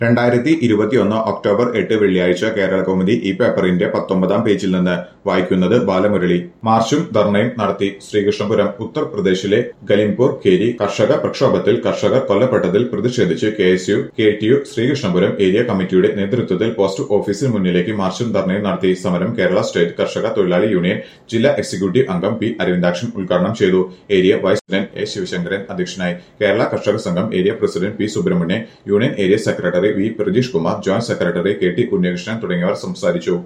രണ്ടായിരത്തി ഇരുപത്തിയൊന്ന് ഒക്ടോബർ എട്ട് വെള്ളിയാഴ്ച കേരള കൗമുദി ഈ പേപ്പറിന്റെ പത്തൊമ്പതാം പേജിൽ നിന്ന് വായിക്കുന്നത് ബാലമുരളി മാർച്ചും ധർണയും നടത്തി ശ്രീകൃഷ്ണപുരം ഉത്തർപ്രദേശിലെ ഗലിംപൂർ കേരി കർഷക പ്രക്ഷോഭത്തിൽ കർഷകർ കൊല്ലപ്പെട്ടതിൽ പ്രതിഷേധിച്ച് K S U K T U Sreekrishnapuram area committee നേതൃത്വത്തിൽ പോസ്റ്റ് ഓഫീസിന് മുന്നിലേക്ക് മാർച്ചും ധർണയും നടത്തി സമരം കേരള സ്റ്റേറ്റ് കർഷക തൊഴിലാളി യൂണിയൻ ജില്ലാ എക്സിക്യൂട്ടീവ് അംഗം പി അരവിന്ദാക്ഷൻ ഉദ്ഘാടനം ചെയ്തു area vice president A Sivasankaran അധ്യക്ഷനായി Kerala Karshaka Sangham area president P Subramanian union area secretary V Prajeesh Kumar joint secretary K T Unnikrishnan തുടങ്ങിയവർ സംസാരിച്ചു